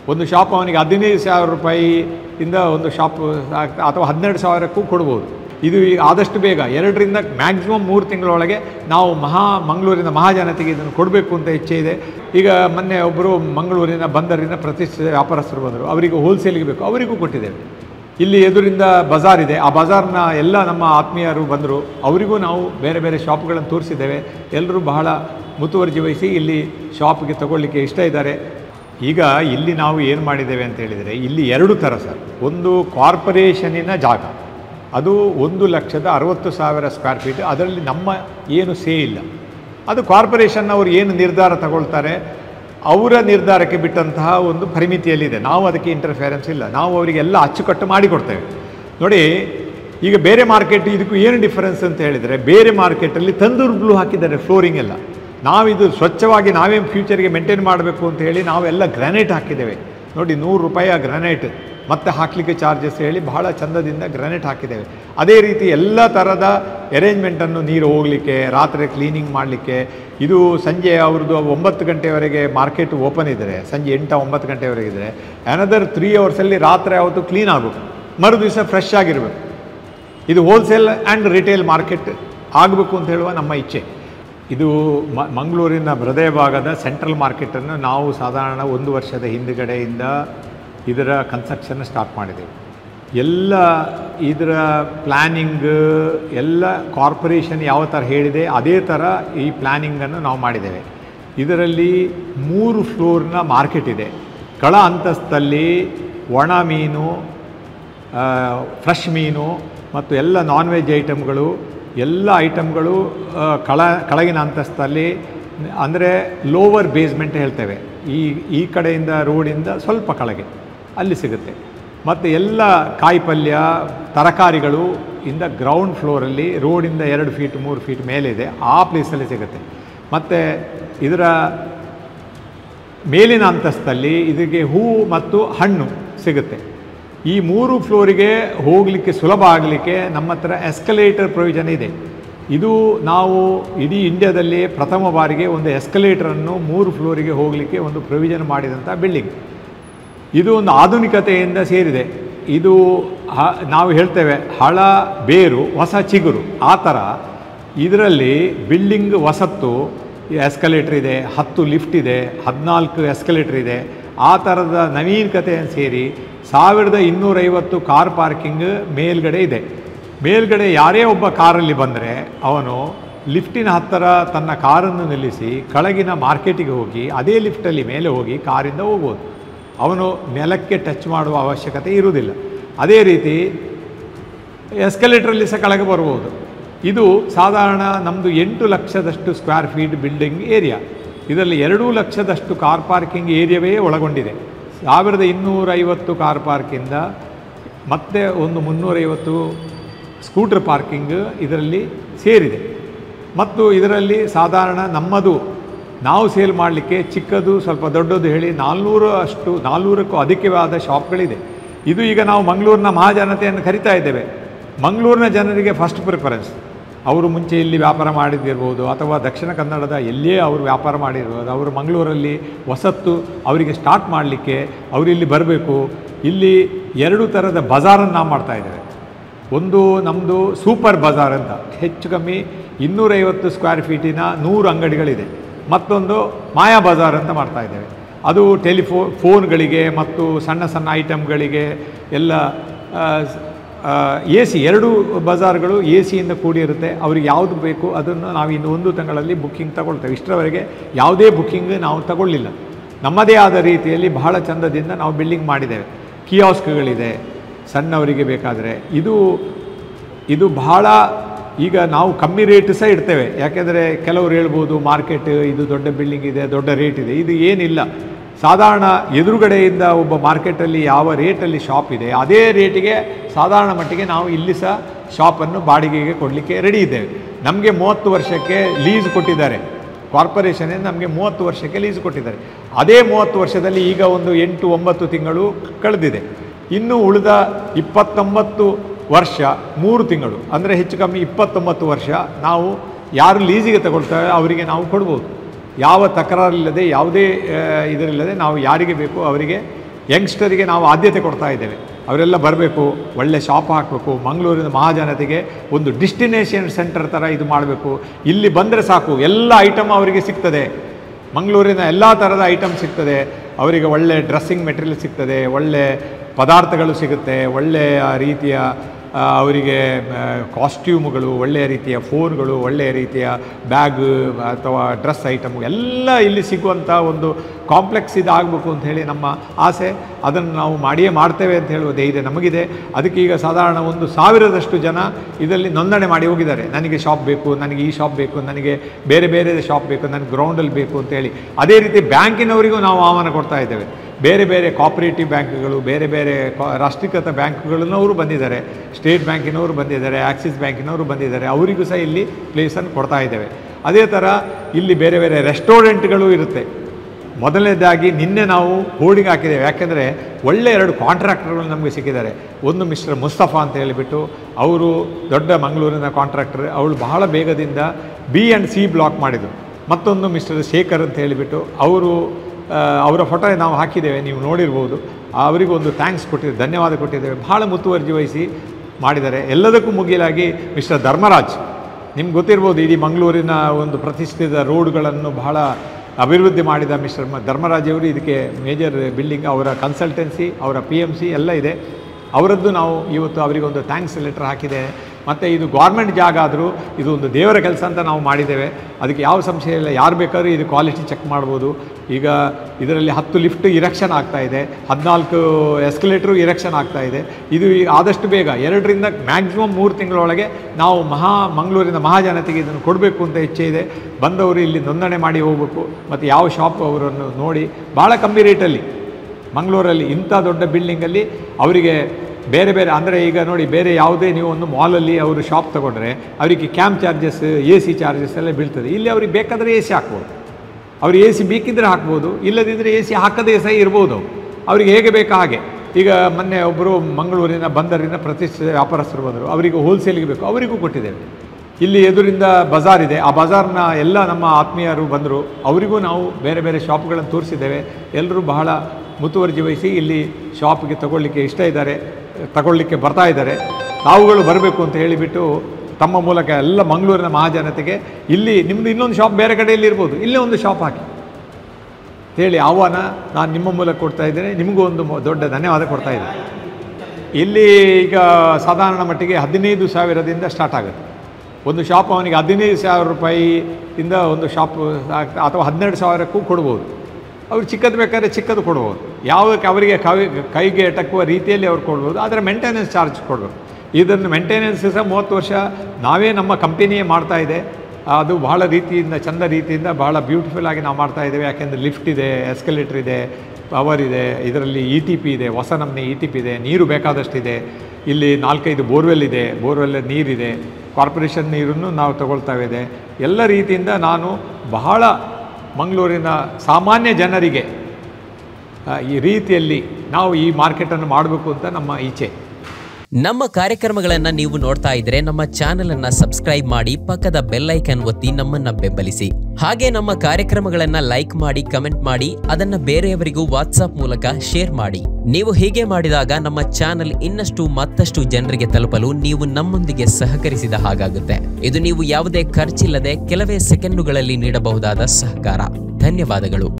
ಒಂದು ಶಾಪ್ ಅವನಿಗೆ ಹದಿನೈದು ಸಾವಿರ ರೂಪಾಯಿ ಇಂದ ಒಂದು ಶಾಪ್ ಅಥವಾ ಹನ್ನೆರಡು ಸಾವಿರಕ್ಕೂ ಕೊಡ್ಬೋದು ಇದು ಈ ಆದಷ್ಟು ಬೇಗ ಎರಡರಿಂದ ಮ್ಯಾಕ್ಸಿಮಮ್ ಮೂರು ತಿಂಗಳೊಳಗೆ ನಾವು ಮಹಾ ಮಂಗಳೂರಿನ ಮಹಾಜನತೆಗೆ ಇದನ್ನು ಕೊಡಬೇಕು ಅಂತ ಇಚ್ಛೆ ಇದೆ ಈಗ ಮೊನ್ನೆ ಒಬ್ಬರು ಮಂಗಳೂರಿನ ಬಂದರಿನ ಪ್ರತಿಷ್ಠಿತ ವ್ಯಾಪಾರಸ್ಥರು ಬಂದರು ಅವರಿಗೆ ಹೋಲ್ಸೇಲ್ಗೆ ಬೇಕು ಅವರಿಗೂ ಕೊಟ್ಟಿದ್ದೇವೆ ಇಲ್ಲಿ ಎದುರಿಂದ ಬಜಾರ್ ಇದೆ ಆ ಬಜಾರ್ನ ಎಲ್ಲ ನಮ್ಮ ಆತ್ಮೀಯರು ಬಂದರು ಅವರಿಗೂ ನಾವು ಬೇರೆ ಬೇರೆ ಶಾಪ್ಗಳನ್ನು ತೋರಿಸಿದ್ದೇವೆ ಎಲ್ಲರೂ ಬಹಳ ಮುತುವರ್ಜಿ ವಹಿಸಿ ಇಲ್ಲಿ ಶಾಪ್ಗೆ ತಗೊಳ್ಳಿಕ್ಕೆ ಇಷ್ಟ ಇದ್ದಾರೆ ಈಗ ಇಲ್ಲಿ ನಾವು ಏನು ಮಾಡಿದ್ದೇವೆ ಅಂತ ಹೇಳಿದರೆ ಇಲ್ಲಿ ಎರಡು ಥರ ಸರ್ ಒಂದು ಕಾರ್ಪೊರೇಷನಿನ ಜಾಗ ಅದು ಒಂದು ಲಕ್ಷದ ಅರವತ್ತು ಸಾವಿರ ಸ್ಕ್ವೇರ್ ಫೀಟ್ ಅದರಲ್ಲಿ ನಮ್ಮ ಏನು ಸೇ ಇಲ್ಲ ಅದು ಕಾರ್ಪೊರೇಷನ್ನವರು ಏನು ನಿರ್ಧಾರ ತಗೊಳ್ತಾರೆ ಅವರ ನಿರ್ಧಾರಕ್ಕೆ ಬಿಟ್ಟಂತಹ ಒಂದು ಪರಿಮಿತಿಯಲ್ಲಿದೆ ನಾವು ಅದಕ್ಕೆ ಇಂಟರ್ಫಿಯರೆನ್ಸ್ ಇಲ್ಲ ನಾವು ಅವರಿಗೆಲ್ಲ ಅಚ್ಚುಕಟ್ಟು ಮಾಡಿಕೊಡ್ತೇವೆ ನೋಡಿ ಈಗ ಬೇರೆ ಮಾರ್ಕೆಟ್ ಇದಕ್ಕೂ ಏನು ಡಿಫರೆನ್ಸ್ ಅಂತ ಹೇಳಿದರೆ ಬೇರೆ ಮಾರ್ಕೆಟಲ್ಲಿ ತಂದೂರು ಬ್ಲೂ ಹಾಕಿದ್ದಾರೆ ಫ್ಲೋರಿಂಗ್ ಎಲ್ಲ ನಾವಿದು ಸ್ವಚ್ಛವಾಗಿ ನಾವೇ ಫ್ಯೂಚರ್ಗೆ ಮೇಂಟೈನ್ ಮಾಡಬೇಕು ಅಂತ ಹೇಳಿ ನಾವೆಲ್ಲ ಗ್ರಾನೈಟ್ ಹಾಕಿದ್ದೇವೆ ನೋಡಿ ನೂರು ರೂಪಾಯಿ ಆ ಗ್ರಾನೈಟ್ ಮತ್ತೆ ಹಾಕಲಿಕ್ಕೆ ಚಾರ್ಜಸ್ ಹೇಳಿ ಬಹಳ ಚಂದದಿಂದ ಗ್ರಾನೈಟ್ ಹಾಕಿದ್ದೇವೆ ಅದೇ ರೀತಿ ಎಲ್ಲ ಥರದ ಅರೇಂಜ್ಮೆಂಟನ್ನು ನೀರು ಹೋಗಲಿಕ್ಕೆ ರಾತ್ರಿ ಕ್ಲೀನಿಂಗ್ ಮಾಡಲಿಕ್ಕೆ ಇದು ಸಂಜೆ ಅವ್ರದ್ದು ಒಂಬತ್ತು ಗಂಟೆವರೆಗೆ ಮಾರ್ಕೆಟ್ ಓಪನ್ ಇದ್ದರೆ ಸಂಜೆ ಎಂಟು ಒಂಬತ್ತು ಗಂಟೆವರೆಗೆ ಇದ್ದರೆ ಅನದರ್ ತ್ರೀ ಅವರ್ಸಲ್ಲಿ ರಾತ್ರಿ ಯಾವತ್ತು ಕ್ಲೀನ್ ಆಗಬೇಕು ಮರು ದಿವಸ ಫ್ರೆಶ್ ಆಗಿರಬೇಕು ಇದು ಹೋಲ್ಸೇಲ್ ಆ್ಯಂಡ್ ರಿಟೇಲ್ ಮಾರ್ಕೆಟ್ ಆಗಬೇಕು ಅಂತ ಹೇಳುವ ನಮ್ಮ ಇಚ್ಛೆ ಇದು ಮ ಮಂಗಳೂರಿನ ಹೃದಯ ಭಾಗದ ಸೆಂಟ್ರಲ್ ಮಾರ್ಕೆಟನ್ನು ನಾವು ಸಾಧಾರಣ ಒಂದು ವರ್ಷದ ಹಿಂದುಗಡೆಯಿಂದ ಇದರ ಕನ್ಸ್ಟ್ರಕ್ಷನ್ ಸ್ಟಾರ್ಟ್ ಮಾಡಿದ್ದೇವೆ ಎಲ್ಲ ಇದರ ಪ್ಲ್ಯಾನಿಂಗ್ ಎಲ್ಲ ಕಾರ್ಪೊರೇಷನ್ ಯಾವ ಥರ ಹೇಳಿದೆ ಅದೇ ಥರ ಈ ಪ್ಲ್ಯಾನಿಂಗನ್ನು ನಾವು ಮಾಡಿದ್ದೇವೆ ಇದರಲ್ಲಿ ಮೂರು ಫ್ಲೋರ್ನ ಮಾರ್ಕೆಟ್ ಇದೆ ಕಳ ಅಂತಸ್ತಲ್ಲಿ ಒಣ ಮೀನು ಫ್ರೆಶ್ ಮೀನು ಮತ್ತು ಎಲ್ಲ ನಾನ್ ವೆಜ್ ಐಟಮ್ಗಳು ಎಲ್ಲ ಐಟಮ್ಗಳು ಆ, ಕಳ ಕೆಳಗಿನ ಅಂತಸ್ತಲ್ಲಿ ಅಂದರೆ ಲೋವರ್ ಬೇಸ್ಮೆಂಟ್ ಹೇಳ್ತೇವೆ ಈ ಈ ಕಡೆಯಿಂದ ರೋಡಿಂದ ಸ್ವಲ್ಪ ಕೆಳಗೆ ಅಲ್ಲಿ ಸಿಗುತ್ತೆ ಮತ್ತು ಎಲ್ಲ ಕಾಯಿಪಲ್ಯ ತರಕಾರಿಗಳು ಇಂದ ಗ್ರೌಂಡ್ ಫ್ಲೋರಲ್ಲಿ ರೋಡಿಂದ ಎರಡು ಫೀಟ್ ಮೂರು ಫೀಟ್ ಮೇಲಿದೆ ಆ ಪ್ಲೇಸಲ್ಲಿ ಸಿಗುತ್ತೆ ಮತ್ತು ಇದರ ಮೇಲಿನ ಅಂತಸ್ತಲ್ಲಿ ಇದಕ್ಕೆ ಹೂವು ಮತ್ತು ಹಣ್ಣು ಸಿಗುತ್ತೆ ಈ ಮೂರು ಫ್ಲೋರಿಗೆ ಹೋಗಲಿಕ್ಕೆ ಸುಲಭ ಆಗಲಿಕ್ಕೆ ನಮ್ಮ ಹತ್ರ ಎಸ್ಕಲೇಟರ್ ಪ್ರೊವಿಷನ್ ಇದೆ ಇದು ನಾವು ಇಡೀ ಇಂಡಿಯಾದಲ್ಲಿ ಪ್ರಥಮ ಬಾರಿಗೆ ಒಂದು ಎಸ್ಕಲೇಟರನ್ನು ಮೂರು ಫ್ಲೋರಿಗೆ ಹೋಗಲಿಕ್ಕೆ ಒಂದು ಪ್ರೊವಿಷನ್ ಮಾಡಿದಂಥ ಬಿಲ್ಡಿಂಗ್ ಇದು ಒಂದು ಆಧುನಿಕತೆಯಿಂದ ಸೇರಿದೆ ಇದು ಹ- ನಾವು ಹೇಳ್ತೇವೆ ಹಳ ಬೇರು ಹೊಸ ಚಿಗುರು ಆ ಥರ ಇದರಲ್ಲಿ ಬಿಲ್ಡಿಂಗ್ ಹೊಸತ್ತು ಎಸ್ಕಲೇಟ್ರ್ ಇದೆ ಹತ್ತು ಲಿಫ್ಟ್ ಇದೆ ಹದಿನಾಲ್ಕು ಎಸ್ಕಲೇಟ್ರ್ ಇದೆ ಆ ಥರದ ನವೀನಕತೆಯನ್ನು ಸೇರಿ ಸಾವಿರದ ಇನ್ನೂರೈವತ್ತು ಕಾರ್ ಪಾರ್ಕಿಂಗ್ ಮೇಲ್ಗಡೆ ಇದೆ ಮೇಲ್ಗಡೆ ಯಾರೇ ಒಬ್ಬ ಕಾರಲ್ಲಿ ಬಂದರೆ ಅವನು ಲಿಫ್ಟಿನ ಹತ್ತಿರ ತನ್ನ ಕಾರನ್ನು ನಿಲ್ಲಿಸಿ ಕೆಳಗಿನ ಮಾರ್ಕೆಟಿಗೆ ಹೋಗಿ ಅದೇ ಲಿಫ್ಟಲ್ಲಿ ಮೇಲೆ ಹೋಗಿ ಕಾರಿಂದ ಹೋಗ್ಬೋದು ಅವನು ನೆಲಕ್ಕೆ ಟಚ್ ಮಾಡುವ ಅವಶ್ಯಕತೆ ಇರುವುದಿಲ್ಲ ಅದೇ ರೀತಿ ಎಸ್ಕಲೇಟ್ರಲ್ಲಿ ಸಹ ಕೆಳಗೆ ಬರ್ಬೋದು ಇದು ಸಾಧಾರಣ ನಮ್ಮದು ಎಂಟು ಲಕ್ಷದಷ್ಟು ಸ್ಕ್ವೇರ್ ಫೀಟ್ ಬಿಲ್ಡಿಂಗ್ ಏರಿಯಾ ಇದರಲ್ಲಿ ಎರಡೂ ಲಕ್ಷದಷ್ಟು ಕಾರ್ ಪಾರ್ಕಿಂಗ್ ಏರಿಯಾವೇ ಒಳಗೊಂಡಿದೆ ಸಾವಿರದ ಇನ್ನೂರೈವತ್ತು ಕಾರ್ ಪಾರ್ಕಿಂದ ಮತ್ತೆ ಒಂದು ಮುನ್ನೂರೈವತ್ತು ಸ್ಕೂಟರ್ ಪಾರ್ಕಿಂಗ್ ಇದರಲ್ಲಿ ಸೇರಿದೆ ಮತ್ತು ಇದರಲ್ಲಿ ಸಾಧಾರಣ ನಮ್ಮದು ನಾವು ಸೇಲ್ ಮಾಡಲಿಕ್ಕೆ ಚಿಕ್ಕದು ಸ್ವಲ್ಪ ದೊಡ್ಡದು ಹೇಳಿ ನಾಲ್ನೂರು ಅಷ್ಟು ನಾಲ್ನೂರಕ್ಕೂ ಅಧಿಕವಾದ ಶಾಪ್ಗಳಿದೆ ಇದು ಈಗ ನಾವು ಮಂಗಳೂರಿನ ಮಹಾಜನತೆಯನ್ನು ಕರಿತಾ ಇದ್ದೇವೆ ಮಂಗಳೂರಿನ ಜನರಿಗೆ ಫಸ್ಟ್ ಪ್ರಿಫರೆನ್ಸ್ ಅವರು ಮುಂಚೆ ಇಲ್ಲಿ ವ್ಯಾಪಾರ ಮಾಡಿದ್ದಿರ್ಬೋದು ಅಥವಾ ದಕ್ಷಿಣ ಕನ್ನಡದ ಎಲ್ಲಿಯೇ ಅವರು ವ್ಯಾಪಾರ ಮಾಡಿರ್ಬೋದು ಅವರು ಮಂಗಳೂರಲ್ಲಿ ಹೊಸತ್ತು ಅವರಿಗೆ ಸ್ಟಾರ್ಟ್ ಮಾಡಲಿಕ್ಕೆ ಅವರು ಇಲ್ಲಿ ಬರಬೇಕು ಇಲ್ಲಿ ಎರಡು ಥರದ ಬಜಾರನ್ನು ನಾವು ಮಾಡ್ತಾ ಇದ್ದೇವೆ ಒಂದು ನಮ್ಮದು ಸೂಪರ್ ಬಜಾರ್ ಅಂತ ಹೆಚ್ಚು ಕಮ್ಮಿ ಇನ್ನೂರೈವತ್ತು ಸ್ಕ್ವೇರ್ ಫೀಟಿನ ನೂರು ಅಂಗಡಿಗಳಿದೆ ಮತ್ತೊಂದು ಮಾಯಾ ಬಜಾರ್ ಅಂತ ಮಾಡ್ತಾ ಇದ್ದೇವೆ ಅದು ಟೆಲಿಫೋ ಫೋನ್ಗಳಿಗೆ ಮತ್ತು ಸಣ್ಣ ಸಣ್ಣ ಐಟಮ್ಗಳಿಗೆ ಎಲ್ಲ ಎ ಸಿ ಎರಡು ಬಜಾರ್ಗಳು ಎ ಸಿಯಿಂದ ಕೂಡಿರುತ್ತೆ ಅವ್ರಿಗೆ ಯಾವುದು ಬೇಕು ಅದನ್ನು ನಾವು ಇನ್ನು ಒಂದು ತಿಂಗಳಲ್ಲಿ ಬುಕ್ಕಿಂಗ್ ತಗೊಳ್ತೇವೆ ಇಷ್ಟರವರೆಗೆ ಯಾವುದೇ ಬುಕ್ಕಿಂಗ್ ನಾವು ತಗೊಳ್ಳಿಲ್ಲ ನಮ್ಮದೇ ಆದ ರೀತಿಯಲ್ಲಿ ಬಹಳ ಚಂದದಿಂದ ನಾವು ಬಿಲ್ಡಿಂಗ್ ಮಾಡಿದ್ದೇವೆ ಕಿಯಾಸ್ಕ್ಗಳಿದೆ ಸಣ್ಣವರಿಗೆ ಬೇಕಾದರೆ ಇದು ಇದು ಬಹಳ ಈಗ ನಾವು ಕಮ್ಮಿ ರೇಟ್ ಸಹ ಇಡ್ತೇವೆ ಯಾಕೆಂದರೆ ಕೆಲವರು ಹೇಳ್ಬೋದು ಮಾರ್ಕೆಟ್ ಇದು ದೊಡ್ಡ ಬಿಲ್ಡಿಂಗ್ ಇದೆ ದೊಡ್ಡ ರೇಟ್ ಇದೆ ಇದು ಏನಿಲ್ಲ ಸಾಧಾರಣ ಎದುರುಗಡೆಯಿಂದ ಒಬ್ಬ ಮಾರ್ಕೆಟಲ್ಲಿ ಯಾವ ರೇಟಲ್ಲಿ ಶಾಪ್ ಇದೆ ಅದೇ ರೇಟಿಗೆ ಸಾಧಾರಣ ಮಟ್ಟಿಗೆ ನಾವು ಇಲ್ಲಿ ಸಹ ಶಾಪನ್ನು ಬಾಡಿಗೆಗೆ ಕೊಡಲಿಕ್ಕೆ ರೆಡಿ ಇದ್ದೇವೆ ನಮಗೆ ಮೂವತ್ತು ವರ್ಷಕ್ಕೆ ಲೀಸ್ ಕೊಟ್ಟಿದ್ದಾರೆ ಕಾರ್ಪೊರೇಷನ್ ನಮಗೆ ಮೂವತ್ತು ವರ್ಷಕ್ಕೆ ಲೀಸ್ ಕೊಟ್ಟಿದ್ದಾರೆ ಅದೇ ಮೂವತ್ತು ವರ್ಷದಲ್ಲಿ ಈಗ ಒಂದು ಎಂಟು ಒಂಬತ್ತು ತಿಂಗಳು ಕಳೆದಿದೆ ಇನ್ನು ಉಳಿದ ಇಪ್ಪತ್ತೊಂಬತ್ತು ವರ್ಷ ಮೂರು ತಿಂಗಳು ಅಂದರೆ ಹೆಚ್ಚು ಕಮ್ಮಿ ಇಪ್ಪತ್ತೊಂಬತ್ತು ವರ್ಷ ನಾವು ಯಾರು ಲೀಸಿಗೆ ತಗೊಳ್ತಾರೆ ಅವರಿಗೆ ನಾವು ಕೊಡ್ಬೋದು ಯಾವ ತಕರಾರಿಲ್ಲದೆ ಯಾವುದೇ ಆ, ಇದರಿಲ್ಲದೆ ನಾವು ಯಾರಿಗೆ ಬೇಕು ಅವರಿಗೆ ಯಂಗ್ಸ್ಟರಿಗೆ ನಾವು ಆದ್ಯತೆ ಕೊಡ್ತಾ ಇದ್ದೇವೆ ಅವರೆಲ್ಲ ಬರಬೇಕು ಒಳ್ಳೆ ಶಾಪ್ ಹಾಕಬೇಕು ಮಂಗಳೂರಿನ ಮಹಾಜನತೆಗೆ ಒಂದು ಡಿಸ್ಟಿನೇಷನ್ ಸೆಂಟರ್ ಥರ ಇದು ಮಾಡಬೇಕು ಇಲ್ಲಿ ಬಂದರೆ ಸಾಕು ಎಲ್ಲ ಐಟಮ್ ಅವರಿಗೆ ಸಿಗ್ತದೆ ಮಂಗಳೂರಿನ ಎಲ್ಲ ಥರದ ಐಟಮ್ ಸಿಗ್ತದೆ ಅವರಿಗೆ ಒಳ್ಳೆ ಡ್ರೆಸ್ಸಿಂಗ್ ಮೆಟೀರಿಯಲ್ ಸಿಗ್ತದೆ ಒಳ್ಳೆ ಪದಾರ್ಥಗಳು ಸಿಗುತ್ತೆ ಒಳ್ಳೆಯ ರೀತಿಯ ಆ, ಅವರಿಗೆ ಕಾಸ್ಟ್ಯೂಮ್ಗಳು ಒಳ್ಳೆಯ ರೀತಿಯ ಫೋನ್ಗಳು ಒಳ್ಳೆಯ ರೀತಿಯ ಬ್ಯಾಗ್ ಅಥವಾ ಡ್ರೆಸ್ ಐಟಮ್ ಎಲ್ಲ ಇಲ್ಲಿ ಸಿಗುವಂಥ ಒಂದು ಕಾಂಪ್ಲೆಕ್ಸ್ ಇದಾಗಬೇಕು ಅಂತ ಹೇಳಿ ನಮ್ಮ ಆಸೆ ಅದನ್ನು ನಾವು ಮಾಡಿಯೇ ಮಾಡ್ತೇವೆ ಅಂತ ಹೇಳುವ ಧೈರ್ಯ ನಮಗಿದೆ ಅದಕ್ಕೆ ಈಗ ಸಾಧಾರಣ ಒಂದು ಸಾವಿರದಷ್ಟು ಜನ ಇದರಲ್ಲಿ ನೋಂದಣಿ ಮಾಡಿ ಹೋಗಿದ್ದಾರೆ ನನಗೆ ಶಾಪ್ ಬೇಕು ನನಗೆ ಈ ಶಾಪ್ ಬೇಕು ನನಗೆ ಬೇರೆ ಬೇರೆ ಶಾಪ್ ಬೇಕು ನನಗೆ ಗ್ರೌಂಡಲ್ಲಿ ಬೇಕು ಅಂತೇಳಿ ಅದೇ ರೀತಿ ಬ್ಯಾಂಕಿನವರಿಗೂ ನಾವು ಆಹ್ವಾನ ಕೊಡ್ತಾ ಇದ್ದೇವೆ ಬೇರೆ ಬೇರೆ ಕಾಪರೇಟಿವ್ ಬ್ಯಾಂಕ್ಗಳು ಬೇರೆ ಬೇರೆ ಕಾ- ರಾಷ್ಟ್ರೀಕೃತ ಬ್ಯಾಂಕ್ಗಳನ್ನವರು ಬಂದಿದ್ದಾರೆ ಸ್ಟೇಟ್ ಬ್ಯಾಂಕಿನವರು ಬಂದಿದ್ದಾರೆ ಆಕ್ಸಿಸ್ ಬ್ಯಾಂಕಿನವರು ಬಂದಿದ್ದಾರೆ ಅವರಿಗೂ ಸಹ ಇಲ್ಲಿ ಪ್ಲೇಸನ್ನು ಕೊಡ್ತಾ ಇದ್ದೇವೆ ಅದೇ ಥರ ಇಲ್ಲಿ ಬೇರೆ ಬೇರೆ ರೆಸ್ಟೋರೆಂಟ್ಗಳು ಇರುತ್ತೆ ಮೊದಲನೇದಾಗಿ ನಿನ್ನೆ ನಾವು ಹೋರ್ಡಿಂಗ್ ಹಾಕಿದ್ದೇವೆ ಯಾಕೆಂದರೆ ಒಳ್ಳೆ ಎರಡು ಕಾಂಟ್ರಾಕ್ಟರ್ಗಳು ನಮಗೆ ಸಿಕ್ಕಿದ್ದಾರೆ ಒಂದು ಮಿಸ್ಟರ್ ಮುಸ್ತಫಾ ಅಂತ ಹೇಳಿಬಿಟ್ಟು ಅವರು ದೊಡ್ಡ ಮಂಗಳೂರಿನ ಕಾಂಟ್ರಾಕ್ಟರ್ ಅವಳು ಬಹಳ ಬೇಗದಿಂದ ಬಿ ಆ್ಯಂಡ್ ಸಿ ಬ್ಲಾಕ್ ಮಾಡಿದರು ಮತ್ತೊಂದು ಮಿಸ್ಟರ್ ಶೇಖರ್ ಅಂತ ಹೇಳಿಬಿಟ್ಟು ಅವರು ಆ, ಅವರ ಫೋಟೋ ನಾವು ಹಾಕಿದ್ದೇವೆ ನೀವು ನೋಡಿರ್ಬೋದು ಅವರಿಗೂ ಒಂದು ಥ್ಯಾಂಕ್ಸ್ ಕೊಟ್ಟಿದ್ದೇವೆ ಧನ್ಯವಾದ ಕೊಟ್ಟಿದ್ದೇವೆ ಬಹಳ ಮುತುವರ್ಜಿ ವಹಿಸಿ ಮಾಡಿದ್ದಾರೆ ಎಲ್ಲದಕ್ಕೂ ಮುಗಿಲಾಗಿ ಮಿಸ್ಟರ್ ಧರ್ಮರಾಜ್ ನಿಮ್ಗೆ ಗೊತ್ತಿರ್ಬೋದು ಇಡೀ ಮಂಗಳೂರಿನ ಒಂದು ಪ್ರತಿಷ್ಠಿತ ರೋಡ್ಗಳನ್ನು ಬಹಳ ಅಭಿವೃದ್ಧಿ ಮಾಡಿದ ಮಿಸ್ಟರ್ ಮ- ಧರ್ಮರಾಜ್ ಅವರು ಇದಕ್ಕೆ ಮೇಜರ್ ಬಿಲ್ಡಿಂಗ್ ಅವರ ಕನ್ಸಲ್ಟೆನ್ಸಿ ಅವರ ಪಿ ಎಮ್ ಸಿ ಎಲ್ಲ ಇದೆ ಅವರದ್ದು ನಾವು ಇವತ್ತು ಅವರಿಗೆ ಒಂದು ಥ್ಯಾಂಕ್ಸ್ ಲೆಟರ್ ಹಾಕಿದೆ ಮತ್ತು ಇದು ಗೌರ್ಮೆಂಟ್ ಜಾಗ ಆದರೂ ಇದು ಒಂದು ದೇವರ ಕೆಲಸ ಅಂತ ನಾವು ಮಾಡಿದ್ದೇವೆ ಅದಕ್ಕೆ ಯಾವ ಸಂಶಯ ಇಲ್ಲ ಯಾರು ಬೇಕಾದ್ರೂ ಇದು ಕ್ವಾಲಿಟಿ ಚೆಕ್ ಮಾಡ್ಬೋದು ಈಗ ಇದರಲ್ಲಿ ಹತ್ತು ಲಿಫ್ಟ್ ಇರೆಕ್ಷನ್ ಆಗ್ತಾ ಇದೆ ಹದಿನಾಲ್ಕು ಎಸ್ಕಲೇಟ್ರು ಇರೆಕ್ಷನ್ ಆಗ್ತಾ ಇದೆ ಇದು ಈ ಆದಷ್ಟು ಬೇಗ ಎರಡರಿಂದ ಮ್ಯಾಕ್ಸಿಮಮ್ ಮೂರು ತಿಂಗಳೊಳಗೆ ನಾವು ಮಹಾ ಮಂಗಳೂರಿನ ಮಹಾಜನತೆಗೆ ಇದನ್ನು ಕೊಡಬೇಕು ಅಂತ ಇಚ್ಛೆ ಇದೆ ಬಂದವರು ಇಲ್ಲಿ ನೋಂದಣಿ ಮಾಡಿ ಹೋಗಬೇಕು ಮತ್ತು ಯಾವ ಶಾಪ್ ಅವರನ್ನು ನೋಡಿ ಭಾಳ ಕಮ್ಮಿ ರೇಟಲ್ಲಿ ಮಂಗಳೂರಲ್ಲಿ ಇಂಥ ದೊಡ್ಡ ಬಿಲ್ಡಿಂಗಲ್ಲಿ ಅವರಿಗೆ ಬೇರೆ ಬೇರೆ ಅಂದರೆ ಈಗ ನೋಡಿ ಬೇರೆ ಯಾವುದೇ ನೀವು ಒಂದು ಮಾಲಲ್ಲಿ ಅವರು ಶಾಪ್ ತೊಗೊಂಡ್ರೆ ಅವರಿಗೆ camp charges A C charges ಎಲ್ಲ ಬೀಳ್ತದೆ ಇಲ್ಲಿ ಅವ್ರಿಗೆ ಬೇಕಾದರೆ ಎ ಸಿ ಹಾಕ್ಬೋದು ಅವ್ರು ಎ ಸಿ ಬೇಕಿದ್ದರೆ ಹಾಕ್ಬೋದು ಇಲ್ಲದಿದ್ದರೆ ಎ ಸಿ ಹಾಕದೇ ಸಹ ಇರ್ಬೋದು ಅವ್ರಿಗೆ ಹೇಗೆ ಬೇಕಾ ಹಾಗೆ ಈಗ ಮೊನ್ನೆ ಒಬ್ಬರು ಮಂಗಳೂರಿನ ಬಂದರಿನ ಪ್ರತಿಷ್ಠಿತ ವ್ಯಾಪಾರಸ್ಥರು ಬಂದರು ಅವರಿಗೆ ಹೋಲ್ಸೇಲ್ಗೆ ಬೇಕು ಅವರಿಗೂ ಕೊಟ್ಟಿದ್ದೇವೆ ಇಲ್ಲಿ ಎದುರಿಂದ ಬಜಾರ್ ಇದೆ ಆ ಬಜಾರ್ನ ಎಲ್ಲ ನಮ್ಮ ಆತ್ಮೀಯರು ಬಂದರು ಅವರಿಗೂ ನಾವು ಬೇರೆ ಬೇರೆ ಶಾಪ್ಗಳನ್ನು ತೋರಿಸಿದ್ದೇವೆ ಎಲ್ಲರೂ ಬಹಳ ಮುತುವರ್ಜಿ ವಹಿಸಿ ಇಲ್ಲಿ ಶಾಪ್ಗೆ ತಗೊಳ್ಳಿಕ್ಕೆ ಇಷ್ಟ ಇದ್ದಾರೆ ತಗೊಳ್ಳಿಕ್ಕೆ ಬರ್ತಾ ಇದ್ದಾರೆ ತಾವುಗಳು ಬರಬೇಕು ಅಂತ ಹೇಳಿಬಿಟ್ಟು ತಮ್ಮ ಮೂಲಕ ಎಲ್ಲ ಮಂಗಳೂರಿನ ಮಹಾಜನತೆಗೆ ಇಲ್ಲಿ ನಿಮ್ಮದು ಇನ್ನೊಂದು ಶಾಪ್ ಬೇರೆ ಕಡೆಯಲ್ಲಿ ಇರ್ಬೋದು ಇಲ್ಲೇ ಒಂದು ಶಾಪ್ ಹಾಕಿ ಹೇಳಿ ಆಹ್ವಾನ ನಾನು ನಿಮ್ಮ ಮೂಲಕ ಕೊಡ್ತಾ ಇದ್ದೇನೆ ನಿಮಗೂ ಒಂದು ಮೊ- ದೊಡ್ಡ ಧನ್ಯವಾದ ಕೊಡ್ತಾ ಇದ್ದೇನೆ ಇಲ್ಲಿ ಈಗ ಸಾಧಾರಣ ಮಟ್ಟಿಗೆ ಹದಿನೈದು ಸಾವಿರದಿಂದ ಸ್ಟಾರ್ಟ್ ಆಗುತ್ತೆ ಒಂದು ಶಾಪ್ ಅವನಿಗೆ ಹದಿನೈದು ಸಾವಿರ ರೂಪಾಯಿಯಿಂದ ಒಂದು ಶಾಪ್ ಆಗ್ತಾ- ಅಥವಾ ಹನ್ನೆರಡು ಸಾವಿರಕ್ಕೂ ಕೊಡ್ಬೋದು ಅವ್ರು ಚಿಕ್ಕದು ಬೇಕಾದ್ರೆ ಚಿಕ್ಕದು ಕೊಡ್ಬೋದು ಯಾವುದಕ್ಕೆ ಅವರಿಗೆ ಕೈ ಕೈಗೆ ಎಟಕುವ ರೀತಿಯಲ್ಲಿ ಅವ್ರು ಕೊಡ್ಬೋದು ಆದರೆ ಮೇಂಟೆನೆನ್ಸ್ ಚಾರ್ಜ್ ಕೊಡಬೇಕು ಇದನ್ನು ಮೇಂಟೆನೆನ್ಸ್ ಸಹ ಮೂವತ್ತು ವರ್ಷ ನಾವೇ ನಮ್ಮ ಕಂಪನಿಯೇ ಮಾಡ್ತಾ ಇದೆ ಅದು ಬಹಳ ರೀತಿಯಿಂದ ಚಂದ ರೀತಿಯಿಂದ ಬಹಳ ಬ್ಯೂಟಿಫುಲ್ ಆಗಿ ನಾವು ಮಾಡ್ತಾ ಇದ್ದೇವೆ ಯಾಕೆಂದರೆ ಲಿಫ್ಟ್ ಇದೆ ಎಸ್ಕಲೇಟರ್ ಇದೆ ಪವರ್ ಇದೆ ಇದರಲ್ಲಿ ಇ ಟಿ ಪಿ ಇದೆ ಹೊಸ ನಮ್ಮನೆ ಇ ಟಿ ಪಿ ಇದೆ ನೀರು ಬೇಕಾದಷ್ಟಿದೆ ಇಲ್ಲಿ ನಾಲ್ಕೈದು ಬೋರ್ವೆಲ್ ಇದೆ ಬೋರ್ವೆಲ್ ನೀರಿದೆ ಕಾರ್ಪೊರೇಷನ್ ನೀರನ್ನು ನಾವು ತಗೊಳ್ತಾ ಇದೆ ಎಲ್ಲ ರೀತಿಯಿಂದ ನಾನು ಬಹಳ ಮಂಗಳೂರಿನ ಸಾಮಾನ್ಯ ಜನರಿಗೆ ಆ, ಈ ರೀತಿಯಲ್ಲಿ ನಾವು ಈ ಮಾರ್ಕೆಟನ್ನು ಮಾಡಬೇಕು ಅಂತ ನಮ್ಮ ಇಚ್ಛೆ ನಮ್ಮ ಕಾರ್ಯಕ್ರಮಗಳನ್ನ ನೀವು ನೋಡ್ತಾ ಇದ್ರೆ ನಮ್ಮ ಚಾನೆಲ್ ಅನ್ನ ಸಬ್ಸ್ಕ್ರೈಬ್ ಮಾಡಿ ಪಕ್ಕದ ಬೆಲ್ ಐಕನ್ ಒತ್ತಿ ನಮ್ಮನ್ನ ಬೆಂಬಲಿಸಿ ಹಾಗೆ ನಮ್ಮ ಕಾರ್ಯಕ್ರಮಗಳನ್ನ ಲೈಕ್ ಮಾಡಿ ಕಮೆಂಟ್ ಮಾಡಿ ಅದನ್ನ ಬೇರೆಯವರಿಗೂ ವಾಟ್ಸ್ಆಪ್ ಮೂಲಕ ಶೇರ್ ಮಾಡಿ ನೀವು ಹೀಗೆ ಮಾಡಿದಾಗ ನಮ್ಮ ಚಾನೆಲ್ ಇನ್ನಷ್ಟು ಮತ್ತಷ್ಟು ಜನರಿಗೆ ತಲುಪಲು ನೀವು ನಮ್ಮೊಂದಿಗೆ ಸಹಕರಿಸಿದ ಹಾಗಾಗುತ್ತೆ ಇದು ನೀವು ಯಾವುದೇ ಖರ್ಚಿಲ್ಲದೆ ಕೆಲವೇ ಸೆಕೆಂಡುಗಳಲ್ಲಿ ನೀಡಬಹುದಾದ ಸಹಕಾರ ಧನ್ಯವಾದಗಳು